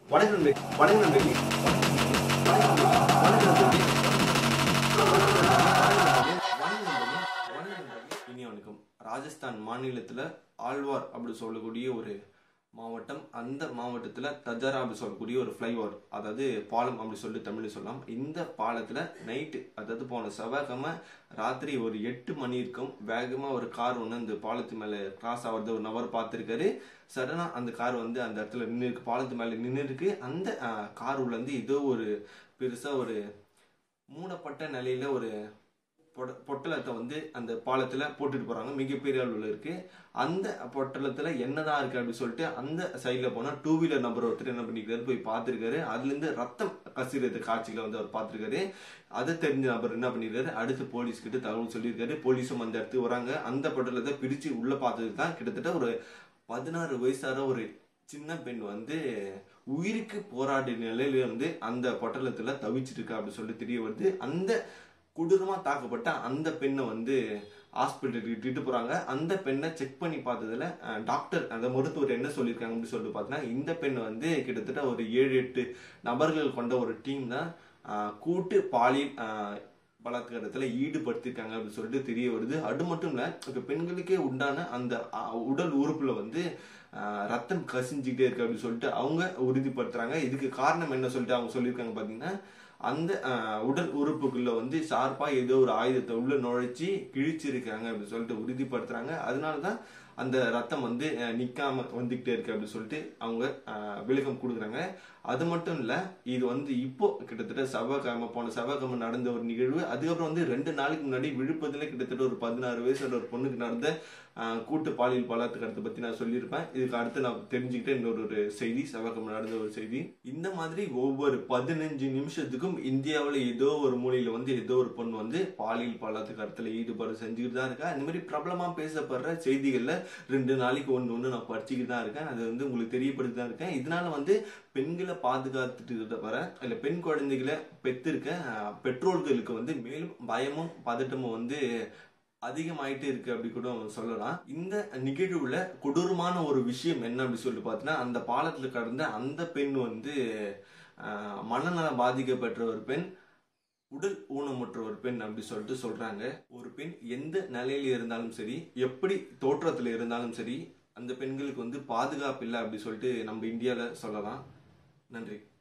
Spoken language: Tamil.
வணக்கம் நண்பர்களே. வணக்கம் நண்பர்களே. வணக்கம் நண்பர்களே. வணக்கம் நண்பர்களே. இனி வணக்கம் ராஜஸ்தான் மாநிலத்துல ஆழ்வார் அப்படி சொல்லக்கூடிய ஒரு மாவட்டம் அந்த மாவட்டத்துல தஜரா அப்படி சொல்லக்கூடிய ஒரு ஃப்ளைஓவர் அதாவது பாலம் அப்படி சொல்லி தமிழ்ல சொல்லலாம் இந்த பாலத்துல நைட்டு அதாவது போன செவ்வாய்க்கிழமை ராத்திரி ஒரு எட்டு மணி இருக்கும் வேகமா ஒரு கார் ஒன்று அந்த பாலத்து மேல கிராஸ் ஆகிறது ஒரு நபர் பார்த்துருக்காரு சடனா அந்த கார் வந்து அந்த இடத்துல நின்று இருக்கு பாலத்து மேல நின்று இருக்கு அந்த கார் உள்ள இருந்து ஏதோ ஒரு பெருசா ஒரு மூடப்பட்ட நிலையில ஒரு பொட- பொட்டலத்தை வந்து அந்த பாலத்துல போட்டுட்டு போறாங்க மிகப்பெரிய அளவுல இருக்கு அந்த பொட்டலத்துல என்னதான் இருக்கு அப்படின்னு சொல்லிட்டு அந்த சைட்ல போனா டூ வீலர் நம்பர் ஒருத்தர் என்ன பண்ணிக்கிறாரு போய் பார்த்திருக்காரு அதுல இருந்து ரத்தம் கசிறது காட்சிகளை வந்து அவர் பார்த்திருக்காரு அதை தெரிஞ்ச நபர் என்ன பண்ணிருக்காரு அடுத்து போலீஸ் கிட்ட தகவல் சொல்லியிருக்காரு போலீஸும் அந்த இடத்துக்கு வராங்க அந்த பொட்டலத்தை பிரிச்சு உள்ள பார்த்தது தான் கிட்டத்தட்ட ஒரு பதினாறு வயசான ஒரு சின்ன பெண் வந்து உயிருக்கு போராடிய நிலையில வந்து அந்த பொட்டலத்துல தவிச்சிட்டு இருக்கா அப்படின்னு சொல்லிட்டு தெரிய வருது அந்த கொடூரமா தாக்கப்பட்ட அந்த பெண்ணை வந்து ஹாஸ்பிட்டலுக்கு இட்டுட்டு போறாங்க அந்த பெண்ணை செக் பண்ணி பார்த்ததுல அஹ், டாக்டர் அந்த மருத்துவர் என்ன சொல்லியிருக்காங்க அப்படின்னு சொல்லிட்டு பார்த்தீங்கன்னா இந்த பெண் வந்து கிட்டத்தட்ட ஒரு ஏழு எட்டு நபர்கள் கொண்ட ஒரு டீம் தான் அஹ், கூட்டு பாலியல் அஹ், பலாத்காரத்துல ஈடுபடுத்திருக்காங்க அப்படின்னு சொல்லிட்டு தெரிய வருது அது மட்டும் இல்ல இப்ப பெண்களுக்கே உண்டான அந்த அஹ், உடல் உறுப்புல வந்து அஹ், ரத்தம் கசிஞ்சுக்கிட்டே இருக்கு அப்படின்னு சொல்லிட்டு அவங்க உறுதிப்படுத்துறாங்க இதுக்கு காரணம் என்ன சொல்லிட்டு அவங்க சொல்லியிருக்காங்க பாத்தீங்கன்னா அந்த அஹ், உடல் உறுப்புக்குள்ள வந்து ஷார்ப்பா ஏதோ ஒரு ஆயுதத்தை உள்ள நுழைச்சி கிழிச்சிருக்காங்க அப்படின்னு சொல்லிட்டு உறுதிப்படுத்துறாங்க அதனாலதான் அந்த ரத்தம் வந்து அஹ், நிக்காம வந்துகிட்டே இருக்கு அப்படின்னு சொல்லிட்டு அவங்க அஹ், விளக்கம் கொடுக்குறாங்க அது மட்டும் இல்ல இது வந்து இப்போ கிட்டத்தட்ட செவ்வாய்க்கிழமை போன செவ்வாய்க்கிழமை நடந்த ஒரு நிகழ்வு அதுக்கப்புறம் வந்து ரெண்டு நாளைக்கு முன்னாடி விழுப்புரத்துல கிட்டத்தட்ட ஒரு பதினாறு வயசுல ஒரு பொண்ணுக்கு நடந்த அஹ், கூட்டு பாலியல் பலாத்காரத்தை பத்தி நான் சொல்லியிருப்பேன் இதுக்கு அடுத்து நான் தெரிஞ்சுக்கிட்ட இன்னொரு ஒரு செய்தி செவ்வாய்க்கிழமை நடந்த ஒரு செய்தி இந்த மாதிரி ஒவ்வொரு பதினஞ்சு நிமிஷத்துக்கும் இந்தியாவுல ஏதோ ஒரு மூலையில வந்து ஏதோ ஒரு பொண்ணு வந்து பாலியல் பலாத்காரத்துல ஈடுபாடு செஞ்சுக்கிட்டு தான் இருக்கா இந்த மாதிரி பிரபலமா பேசப்படுற செய்திகள்ல ரெண்டு நாளைக்கு ஒன்று ஒன்று நான் படிச்சுக்கிட்டு தான் இருக்கேன் அது வந்து உங்களுக்கு தெரியப்படுத்தி தான் இருக்கேன் இதனால வந்து பெண்களை பாதுகாத்துட்டு வர இல்ல பெண் குழந்தைகளை பெற்றிருக்க அஹ், பெற்றோர்களுக்கு வந்து மேலும் பயமும் பதட்டமும் வந்து அதிகமாயிட்டே இருக்கு அப்படி கூட சொல்லலாம் இந்த நிகழ்வுல கொடூரமான ஒரு விஷயம் என்ன அப்படி சொல்லி பார்த்தீங்கன்னா அந்த பாலத்துல கடந்த அந்த பெண் வந்து அஹ், மனநலம் பாதிக்கப்பட்ட ஒரு பெண் உடல் ஊனமுற்ற ஒரு பெண் அப்படி சொல்லிட்டு சொல்றாங்க ஒரு பெண் எந்த நிலையில இருந்தாலும் சரி எப்படி தோற்றத்துல இருந்தாலும் சரி அந்த பெண்களுக்கு வந்து பாதுகாப்பு இல்லை அப்படி சொல்லிட்டு நம்ம இந்தியால சொல்லலாம் நன்றி